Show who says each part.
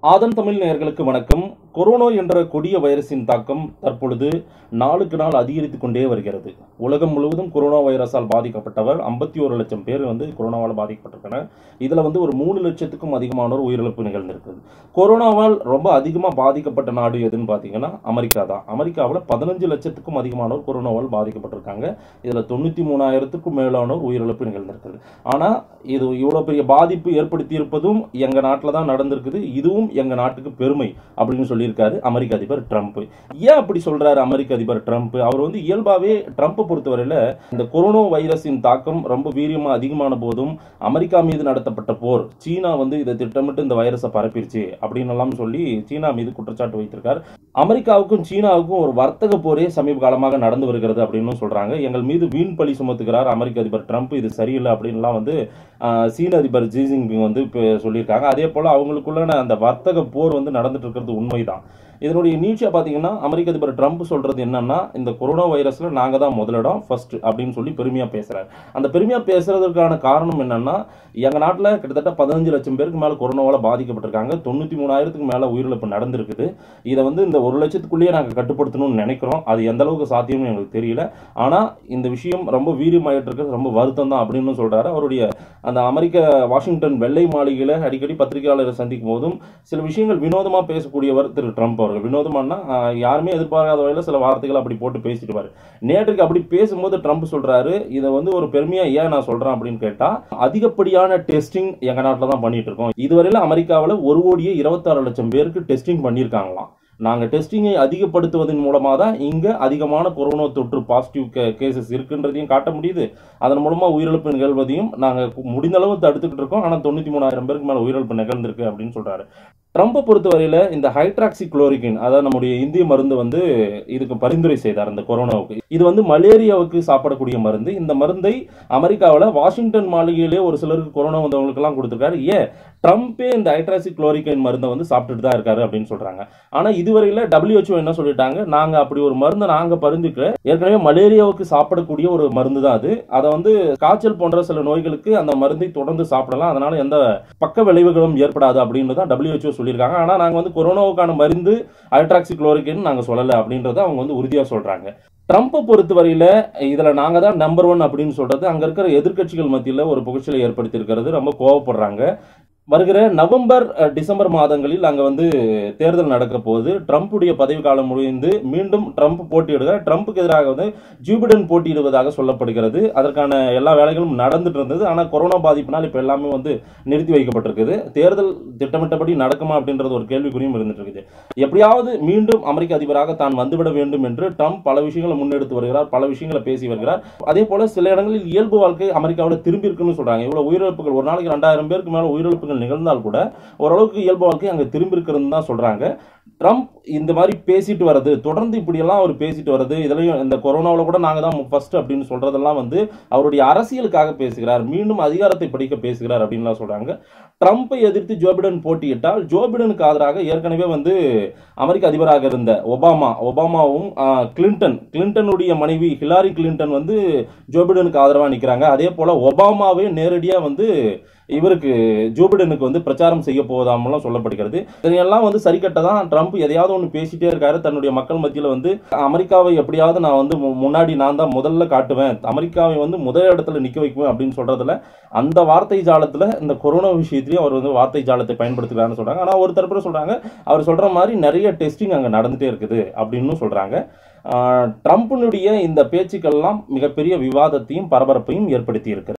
Speaker 1: ஆதன் தமிழ் நேயர்களுக்கு வணக்கம் கொரோனா என்ற கொடிய வைரஸின் தாக்கம் தற்பொழுது நாளுக்கு நாள் அதிகரித்து கொண்டே வருகிறது உலகம் முழுவதும் கொரோனா வைரஸால் பாதிக்கப்பட்டவர் ஐம்பத்தி ஒரு லட்சம் பேர் வந்து கொரோனாவால் பாதிக்கப்பட்டிருக்காங்க இதில் வந்து ஒரு மூணு லட்சத்துக்கும் அதிகமானோர் உயிரிழப்பு நிகழ்ந்திருக்குது கொரோனாவால் ரொம்ப அதிகமாக பாதிக்கப்பட்ட நாடு எதுன்னு பார்த்தீங்கன்னா அமெரிக்கா தான் அமெரிக்காவில் பதினஞ்சு லட்சத்துக்கும் அதிகமானோர் கொரோனாவால் பாதிக்கப்பட்டிருக்காங்க இதில் தொண்ணூற்றி மூணாயிரத்துக்கும் மேலானோர் உயிரிழப்பு நிகழ்ந்திருக்குது ஆனால் இது இவ்வளோ பெரிய பாதிப்பு ஏற்படுத்தி இருப்பதும் எங்கள் நாட்டில் தான் நடந்திருக்குது இதுவும் எங்கள் நாட்டுக்கு பெருமை அப்படின்னு சொல்லியிருக்காரு அமெரிக்க அதிபர் ட்ரம்ப் ஏன் அப்படி சொல்றாரு அமெரிக்க அதிபர் ட்ரம்ப் அவர் வந்து இயல்பாகவே ட்ரம்ப்பை பொறுத்தவரையில் இந்த கொரோனா வைரஸின் தாக்கம் ரொம்ப வீரியமாக அதிகமான போதும் அமெரிக்கா மீது நடத்தப்பட்ட போர் சீனா வந்து இதை திட்டமிட்டு இந்த வைரஸை பரப்பிருச்சு அப்படின்னு எல்லாம் சொல்லி சீனா மீது குற்றச்சாட்டு வைத்திருக்கார் அமெரிக்காவுக்கும் சீனாவுக்கும் ஒரு வர்த்தக போரே சமீப காலமாக நடந்து வருகிறது அப்படின்னு சொல்றாங்க எங்கள் மீது வீண் பழி சுமத்துகிறார் அமெரிக்க அதிபர் ட்ரம்ப் இது சரியில்லை அப்படின்லாம் வந்து ஆஹ், சீன அதிபர் ஜி ஜின்பிங் வந்து இப்போ சொல்லியிருக்காங்க அதே போல அவங்களுக்குள்ளான அந்த வர்த்தக போர் வந்து நடந்துட்டு இருக்கிறது உண்மைதான் இதனுடைய நீட்சியா பார்த்தீங்கன்னா அமெரிக்க அதிபர் ட்ரம்ப் சொல்றது என்னன்னா இந்த கொரோனா வைரஸ்ல நாங்க தான் முதலிடம் ஃபர்ஸ்ட் அப்படின்னு சொல்லி பெருமையா பேசுறாரு அந்த பெருமையா பேசுறதுக்கான காரணம் என்னன்னா எங்க நாட்டில் கிட்டத்தட்ட பதினஞ்சு லட்சம் பேருக்கு மேல கொரோனாவால பாதிக்கப்பட்டிருக்காங்க தொண்ணூத்தி மூணாயிரத்துக்கு மேல உயிரிழப்பு நடந்திருக்குது இதை வந்து இந்த ஒரு லட்சத்துக்குள்ளேயே நாங்கள் கட்டுப்படுத்தணும்னு நினைக்கிறோம் அது எந்த அளவுக்கு சாத்தியம்னு எங்களுக்கு தெரியல ஆனா இந்த விஷயம் ரொம்ப வீரியமாயிட்டு இருக்கிறது ரொம்ப வருத்தம் தான் அப்படின்னு சொல்றாரு அவருடைய அந்த அமெரிக்க வாஷிங்டன் வெள்ளை மாளிகையில அடிக்கடி பத்திரிகையாளரை சந்திக்கும் போதும் சில விஷயங்கள் வினோதமா பேசக்கூடியவர் திரு ட்ரம்ப் அவர்கள் வினோதமானா ஆஹ், யாருமே எதிர்பாராத வகையில் சில வார்த்தைகள் அப்படி போட்டு பேசிடுவார் நேற்றுக்கு அப்படி பேசும்போது ட்ரம்ப் சொல்றாரு இதை வந்து ஒரு பெருமையா ஏன் நான் சொல்றேன் அப்படின்னு கேட்டா அதிகப்படியான டெஸ்டிங் எங்க நாட்டில் தான் பண்ணிட்டு இருக்கோம் இதுவரையில அமெரிக்காவில் ஒரு கோடியே இருபத்தாறு லட்சம் பேருக்கு டெஸ்டிங் பண்ணியிருக்காங்களாம் நாங்கள் டெஸ்டிங்கை அதிகப்படுத்துவதன் மூலமாக தான் இங்கே அதிகமான கொரோனா தொற்று பாசிட்டிவ் கேசஸ் இருக்குன்றதையும் காட்ட முடியுது அதன் மூலமாக உயிரிழப்பு நிகழ்வதையும் நாங்கள் முடிந்த அளவு தடுத்துக்கிட்டு இருக்கோம் ஆனால் தொண்ணூற்றி மூணாயிரம் பேருக்கு மேலே உயிரிழப்பு நிகழ்ந்திருக்கு அப்படின்னு சொல்கிறாரு ட்ரம்ப்பை பொறுத்தவரையில் இந்த ஹைட்ராக்சி குளோரிகின் அதாவது நம்முடைய இந்திய மருந்து வந்து இதுக்கு பரிந்துரை செய்தார் இந்த கொரோனாவுக்கு இது வந்து மலேரியாவுக்கு சாப்பிடக்கூடிய மருந்து இந்த மருந்தை அமெரிக்காவில் வாஷிங்டன் மாளிகையிலே ஒரு சிலருக்கு கொரோனா வந்தவங்களுக்கெல்லாம் கொடுத்துருக்காரு ஏன் ட்ரம்ப்பே இந்த ஹைட்ராக்சி குளோரிகைன் மருந்தை வந்து சாப்பிட்டுட்டு தான் இருக்காரு அப்படின்னு சொல்றாங்க ஆனா இதுவரையில WHO என்ன சொல்லிட்டாங்க நாங்க அப்படி ஒரு மருந்தை நாங்க பரிந்துக்க ஏற்கனவே மலேரியாவுக்கு சாப்பிடக்கூடிய ஒரு மருந்து தான் அது அதை வந்து காய்ச்சல் போன்ற சில நோய்களுக்கு அந்த மருந்தை தொடர்ந்து சாப்பிடலாம் அதனால எந்த பக்க விளைவுகளும் ஏற்படாது அப்படின்னு தான் WHO சொல்லியிருக்காங்க ஆனா நாங்க வந்து கொரோனாவுக்கான மருந்து ஹைட்ராக்சி குளோரிகைன் நாங்க சொல்லல அப்படின்றத அவங்க வந்து உறுதியா சொல்றாங்க ட்ரம்ப்பை பொறுத்தவரையில இதுல நாங்க தான் நம்பர் ஒன் அப்படின்னு சொல்றது அங்க இருக்கிற எதிர்க்கட்சிகள் மத்தியில ஒரு புகழ்ச்சியை ஏற்படுத்தி இருக்கிறது ரொம்ப கோவப்படுறாங்க வருகிற நவம்பர் அஹ், டிசம்பர் மாதங்களில் அங்க வந்து தேர்தல் நடக்க போது ட்ரம்ப்புடைய பதவி காலம் முடிந்து மீண்டும் ட்ரம்ப் போட்டியிடுகிறார் ட்ரம்ப்புக்கு எதிராக வந்து ஜூபிடன் போட்டியிடுவதாக சொல்லப்படுகிறது அதற்கான எல்லா வேலைகளும் நடந்துட்டு இருந்தது ஆனால் கொரோனா பாதிப்பினால் இப்போ எல்லாமே வந்து நிறுத்தி வைக்கப்பட்டிருக்குது தேர்தல் திட்டமிட்டபடி நடக்குமா அப்படின்றது ஒரு கேள்விக்குறியும் இருந்துட்டு இருக்குது எப்படியாவது மீண்டும் அமெரிக்க அதிபராக தான் வந்துவிட வேண்டும் என்று ட்ரம்ப் பல விஷயங்களை முன்னெடுத்து வருகிறார் பல விஷயங்களை பேசி வருகிறார் அதே போல சில இடங்களில் இயல்பு வாழ்க்கை அமெரிக்காவில் திரும்பி இருக்குன்னு சொல்றாங்க இவ்வளவு உயிரிழப்புகள் ஒரு நாளைக்கு ரெண்டாயிரம் பேருக்கு மேல உயிரிழப்புகள் நிகழ்ந்தால் கூட ஓரளவுக்கு இயல்பு வாழ்க்கை அங்க திரும்பி இருக்கிறதுன்னு தான் சொல்றாங்க ட்ரம்ப் இந்த மாதிரி பேசிட்டு வர்றது தொடர்ந்து இப்படியெல்லாம் அவர் பேசிட்டு வர்றது இதுலயும் இந்த கொரோனாவில் கூட நாங்க தான் ஃபர்ஸ்ட் அப்படின்னு சொல்றதெல்லாம் வந்து அவருடைய அரசியலுக்காக பேசுகிறார் மீண்டும் அதிகாரத்தை படிக்க பேசுகிறார் அப்படின்லாம் சொல்றாங்க ட்ரம்ப்பை எதிர்த்து ஜோ பிடன் போட்டியிட்டால் ஜோ பிடனுக்கு ஆதரவாக ஏற்கனவே வந்து அமெரிக்க அதிபராக இருந்த ஒபாமா ஒபாமாவும் ஆ, கிளின்டன் கிளின்டனுடைய மனைவி ஹிலாரி கிளின்டன் வந்து ஜோ பிடனுக்கு ஆதரவாக நிற்கிறாங்க அதே போல ஒபாமாவே நேரடியாக வந்து இவருக்கு ஜோ பிடனுக்கு வந்து பிரச்சாரம் செய்ய போவதாமலாம் சொல்லப்படுகிறது இதனையெல்லாம் வந்து சரி கட்ட தான் ட்ரம்ப் எதையாவது ஒன்று பேசிட்டே இருக்காரு தன்னுடைய மக்கள் மத்தியில் வந்து அமெரிக்காவை எப்படியாவது நான் வந்து மு- முன்னாடி நான் தான் முதல்ல காட்டுவேன் அமெரிக்காவை வந்து முதல் இடத்துல நிற்க வைக்குவேன் அப்படின்னு சொல்றதுல அந்த வார்த்தை ஜாலத்தில் இந்த கொரோனா விஷயத்திலையும் அவர் வந்து வார்த்தை ஜாலத்தை பயன்படுத்துகிறாருன்னு சொல்றாங்க ஆனால் ஒரு தரப்புல சொல்றாங்க அவர் சொல்ற மாதிரி நிறைய டெஸ்டிங் அங்கே நடந்துட்டே இருக்குது அப்படின்னு சொல்றாங்க ஆஹ் ட்ரம்ப்பினுடைய இந்த பேச்சுக்கள்லாம் மிகப்பெரிய விவாதத்தையும் பரபரப்பையும் ஏற்படுத்தி இருக்கிறது